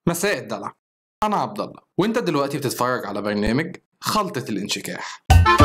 مساء الدلع انا عبد الله وانت دلوقتي بتتفرج على برنامج خلطة الانشكاح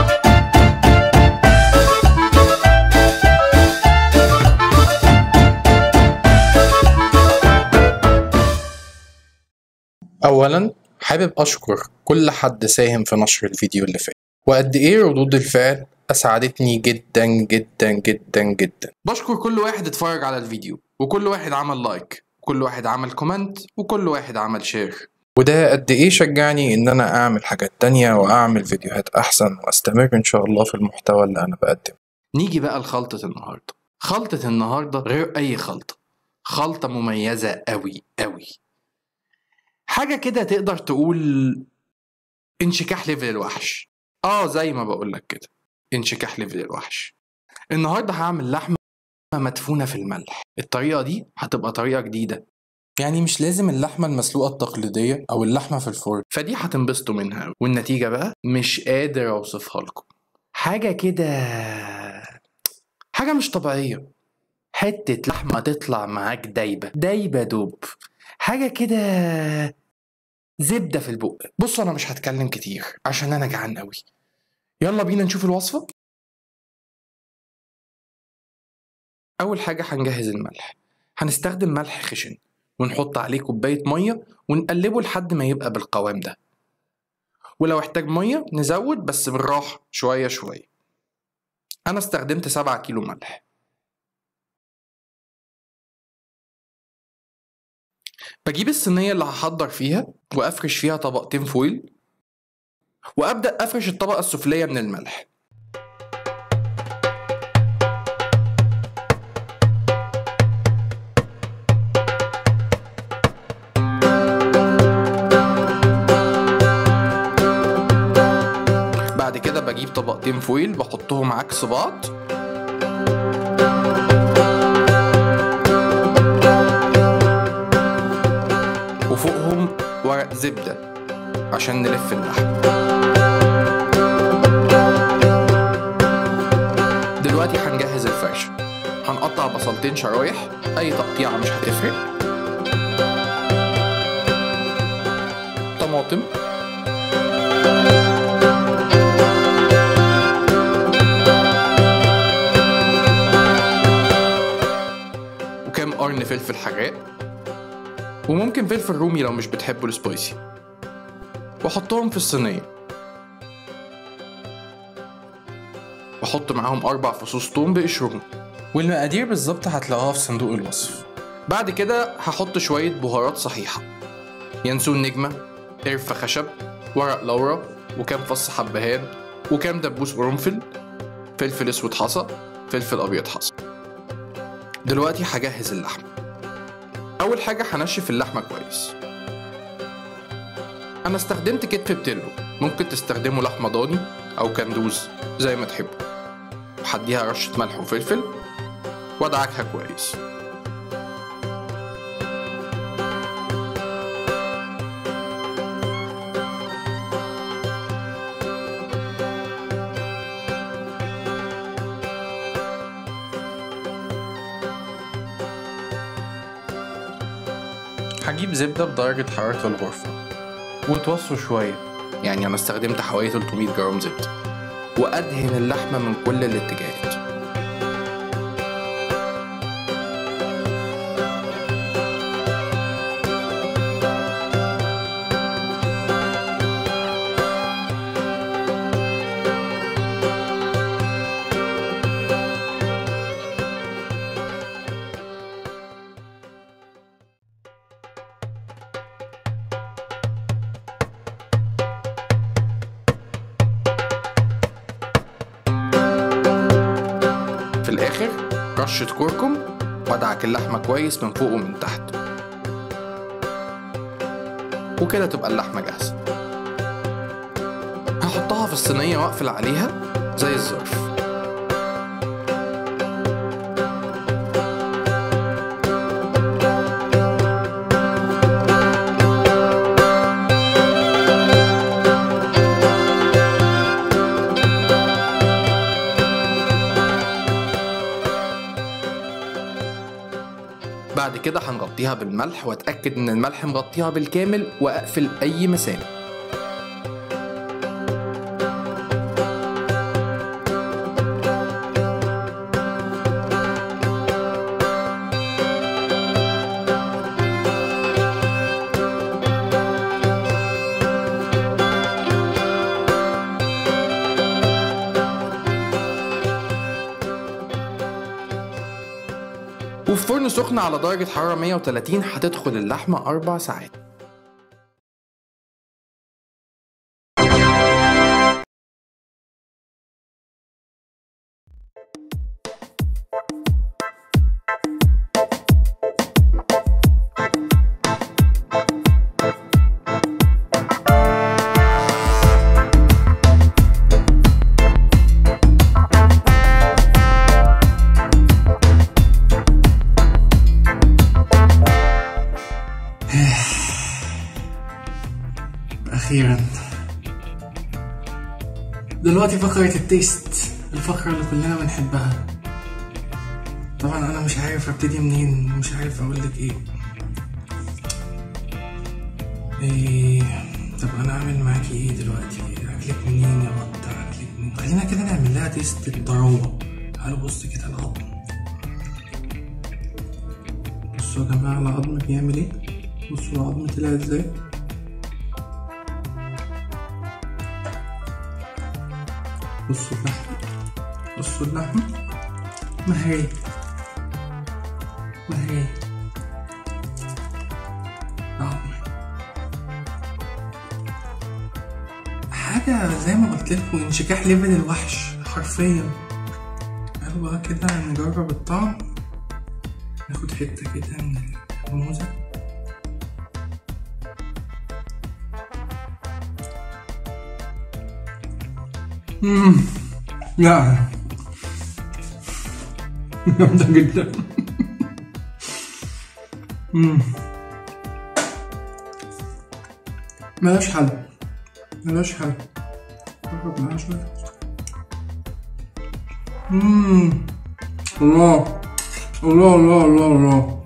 اولا حابب اشكر كل حد ساهم في نشر الفيديو اللي فات وقد ايه ردود الفعل اسعدتني جدا جدا جدا جدا بشكر كل واحد اتفرج على الفيديو وكل واحد عمل لايك وكل واحد عمل كومنت وكل واحد عمل شير وده قد ايه شجعني ان انا اعمل حاجات تانية واعمل فيديوهات احسن واستمر ان شاء الله في المحتوى اللي انا بقدمه نيجي بقى لخلطة النهاردة خلطة النهاردة غير اي خلطة خلطة مميزة قوي قوي حاجة كده تقدر تقول انشكاح ليفل الوحش اه زي ما بقولك كده انشكاح ليفل الوحش النهاردة هعمل لحمة مدفونة في الملح الطريقة دي هتبقى طريقة جديدة يعني مش لازم اللحمة المسلوقة التقليدية أو اللحمة في الفرن فدي هتنبسطوا منها والنتيجة بقى مش قادر أوصفها لكم حاجة كده حاجة مش طبيعية حتة لحمة تطلع معاك دايبة دايبة دوب حاجة كده زبدة في البق بص أنا مش هتكلم كتير عشان أنا جعان قوي يلا بينا نشوف الوصفة أول حاجة هنجهز الملح هنستخدم ملح خشن ونحط عليه كوباية مية ونقلبه لحد ما يبقى بالقوام ده ولو احتاج مية نزود بس بالراحة شوية شوية أنا استخدمت سبعة كيلو ملح بجيب الصينية اللي هحضر فيها وأفرش فيها طبقتين فويل وأبدأ أفرش الطبقة السفلية من الملح بعد كده بجيب طبقتين فويل بحطهم عكس بعض وفوقهم ورق زبدة عشان نلف اللحم دلوقتي هنجهز الفرشة هنقطع بصلتين شرايح أي تقطيعة مش هتفرق طماطم وكام قرن فلفل حراق وممكن فلفل رومي لو مش بتحبوا السبايسي واحطهم في الصينية واحط معاهم أربع فصوص توم بقشرهم والمقادير بالظبط هتلاقوها في صندوق الوصف بعد كده هحط شوية بهارات صحيحة ينسون نجمة قرفة خشب ورق لورا وكام فص حبهان وكام دبوس قرنفل فلفل اسود حصى فلفل ابيض حصى دلوقتي هجهز اللحمة أول حاجة هنشف اللحمة كويس أنا استخدمت كتف بتلو ممكن تستخدموا لحمة ضاني أو كندوز زي ما تحبوا وهديها رشة ملح وفلفل وأدعكها كويس هجيب زبدة بدرجة حرارة الغرفة وتوصوا شوية يعني أنا استخدمت حوالي 300 جرام زبدة وأدهن اللحمة من كل الاتجاهات في الآخر رشة كركم وأدعك اللحمة كويس من فوق ومن تحت وكده تبقى اللحمة جاهزة هحطها في الصينية وأقفل عليها زي الظرف بعد كده هنغطيها اغطيها بالملح واتاكد ان الملح مغطيها بالكامل واقفل اي مسام وفي فرن سخن على درجة حرارة 130 هتدخل اللحمة أربع ساعات أخيرا دلوقتي فقرة التيست الفقرة اللي كلنا بنحبها طبعا أنا مش عارف أبتدي منين مش عارف أقول لك إيه إيه طب أنا أعمل معاكي إيه دلوقتي أكلك منين يا بطة أكلك منين خلينا كده نعمل لها تيست الضراوة تعالوا بص كده العظم بصوا يا جماعة العظم بيعمل إيه بصوا العظم طلع إزاي بصوا اللحم بصوا اللحم مهري مهري عظم حاجة زي ما قلت لكم انشكاح ليفل الوحش حرفيا تعالوا بقى كده نجرب الطعم ناخد حتة كده من الموزة مم. لا جامدة جدا مم. ملهاش حل ملهاش حل جرب معاها شوية مم. الله الله الله الله الله